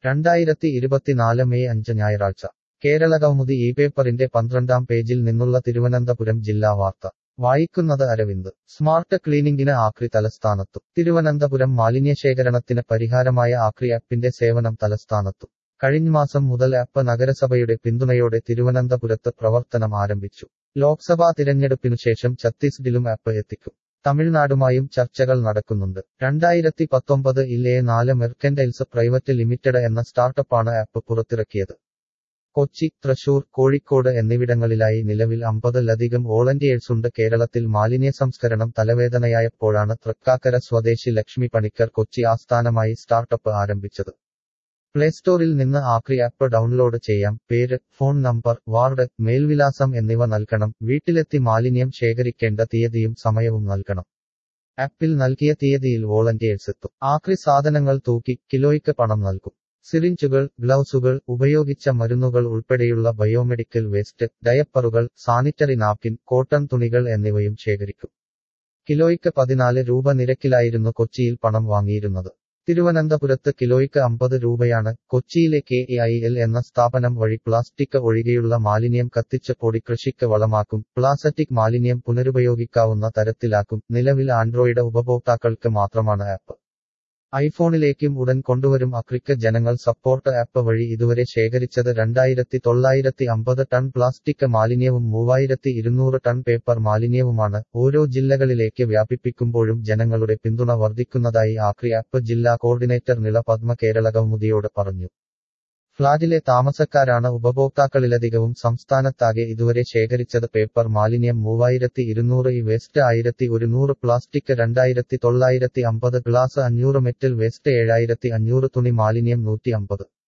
രണ്ടായിരത്തി ഇരുപത്തിനാല് മെയ് അഞ്ച് ഞായറാഴ്ച കേരളകൗമുദി ഈ പേപ്പറിന്റെ പന്ത്രണ്ടാം പേജിൽ നിന്നുള്ള തിരുവനന്തപുരം ജില്ലാ വാർത്ത വായിക്കുന്നത് അരവിന്ദ് സ്മാർട്ട് ക്ലീനിംഗിന് ആക്രി തലസ്ഥാനത്തു തിരുവനന്തപുരം മാലിന്യശേഖരണത്തിന് പരിഹാരമായ ആക്രി ആപ്പിന്റെ സേവനം തലസ്ഥാനത്തു കഴിഞ്ഞമാസം മുതൽ ആപ്പ് നഗരസഭയുടെ പിന്തുണയോടെ തിരുവനന്തപുരത്ത് പ്രവർത്തനം ആരംഭിച്ചു ലോക്സഭാ തിരഞ്ഞെടുപ്പിനുശേഷം ഛത്തീസ്ഗഡിലും ആപ്പ് എത്തിക്കും തമിഴ്നാടുമായും ചർച്ചകൾ നടക്കുന്നുണ്ട് രണ്ടായിരത്തി പത്തൊമ്പത് ഇല്ലേ നാല് മെർക്കൻഡൈൽസ് പ്രൈവറ്റ് ലിമിറ്റഡ് എന്ന സ്റ്റാർട്ടപ്പാണ് ആപ്പ് പുറത്തിറക്കിയത് കൊച്ചി തൃശൂർ കോഴിക്കോട് എന്നിവിടങ്ങളിലായി നിലവിൽ അമ്പതിലധികം വോളണ്ടിയേഴ്സുണ്ട് കേരളത്തിൽ മാലിന്യ സംസ്കരണം തലവേദനയായപ്പോഴാണ് തൃക്കാക്കര സ്വദേശി ലക്ഷ്മി പണിക്കർ കൊച്ചി ആസ്ഥാനമായി സ്റ്റാർട്ടപ്പ് ആരംഭിച്ചത് പ്ലേസ്റ്റോറിൽ നിന്ന് ആക്രി ആപ്പ് ഡൗൺലോഡ് ചെയ്യാം പേര് ഫോൺ നമ്പർ വാർഡ് മേൽവിലാസം എന്നിവ നൽകണം വീട്ടിലെത്തി മാലിന്യം ശേഖരിക്കേണ്ട തീയതിയും സമയവും നൽകണം ആപ്പിൽ നൽകിയ തീയതിയിൽ വോളണ്ടിയേഴ്സ് എത്തും ആക്രി സാധനങ്ങൾ തൂക്കി കിലോയ്ക്ക് പണം നൽകും സിറിഞ്ചുകൾ ഗ്ലൗസുകൾ ഉപയോഗിച്ച മരുന്നുകൾ ഉൾപ്പെടെയുള്ള ബയോമെഡിക്കൽ വേസ്റ്റ് ഡയപ്പറുകൾ സാനിറ്ററി നാപ്കിൻ കോട്ടൺ തുണികൾ എന്നിവയും ശേഖരിക്കും കിലോയ്ക്ക് പതിനാല് രൂപ നിരക്കിലായിരുന്നു കൊച്ചിയിൽ പണം വാങ്ങിയിരുന്നത് തിരുവനന്തപുരത്ത് കിലോയ്ക്ക് അമ്പത് രൂപയാണ് കൊച്ചിയിലെ കെ എ ഐ എൽ എന്ന സ്ഥാപനം വഴി പ്ലാസ്റ്റിക് ഒഴികെയുള്ള മാലിന്യം കത്തിച്ച് പൊടി കൃഷിക്ക് വളമാക്കും പ്ലാസ്റ്റിക് മാലിന്യം പുനരുപയോഗിക്കാവുന്ന തരത്തിലാക്കും നിലവിൽ ആൻഡ്രോയിഡ് ഉപഭോക്താക്കൾക്ക് മാത്രമാണ് ആപ്പ് ഐഫോണിലേക്കും ഉടൻ കൊണ്ടുവരും അക്രിക്ക് ജനങ്ങൾ സപ്പോർട്ട് ആപ്പ് വഴി ഇതുവരെ ശേഖരിച്ചത് രണ്ടായിരത്തി തൊള്ളായിരത്തി അമ്പത് ടൺ പ്ലാസ്റ്റിക് മാലിന്യവും മൂവായിരത്തി ഇരുന്നൂറ് ടൺ പേപ്പർ മാലിന്യവുമാണ് ഓരോ ജില്ലകളിലേക്ക് വ്യാപിപ്പിക്കുമ്പോഴും ജനങ്ങളുടെ പിന്തുണ വർദ്ധിക്കുന്നതായി ആക്രി ആപ്പ് ജില്ലാ കോർഡിനേറ്റർ നിള പത്മ കേരള കൗമുദിയോട് പറഞ്ഞു ഫ്ളാറ്റിലെ താമസക്കാരാണ് ഉപഭോക്താക്കളിലധികവും സംസ്ഥാനത്താകെ ഇതുവരെ ശേഖരിച്ചത് പേപ്പർ മാലിന്യം മൂവായിരത്തി ഇരുന്നൂറ് ഇ വേസ്റ്റ് ആയിരത്തി ഒരുന്നൂറ് പ്ലാസ്റ്റിക് രണ്ടായിരത്തി തൊള്ളായിരത്തി അമ്പത് ഗ്ലാസ് അഞ്ഞൂറ് മെറ്റൽ വേസ്റ്റ് ഏഴായിരത്തി അഞ്ഞൂറ് തുണി മാലിന്യം നൂറ്റി അമ്പത്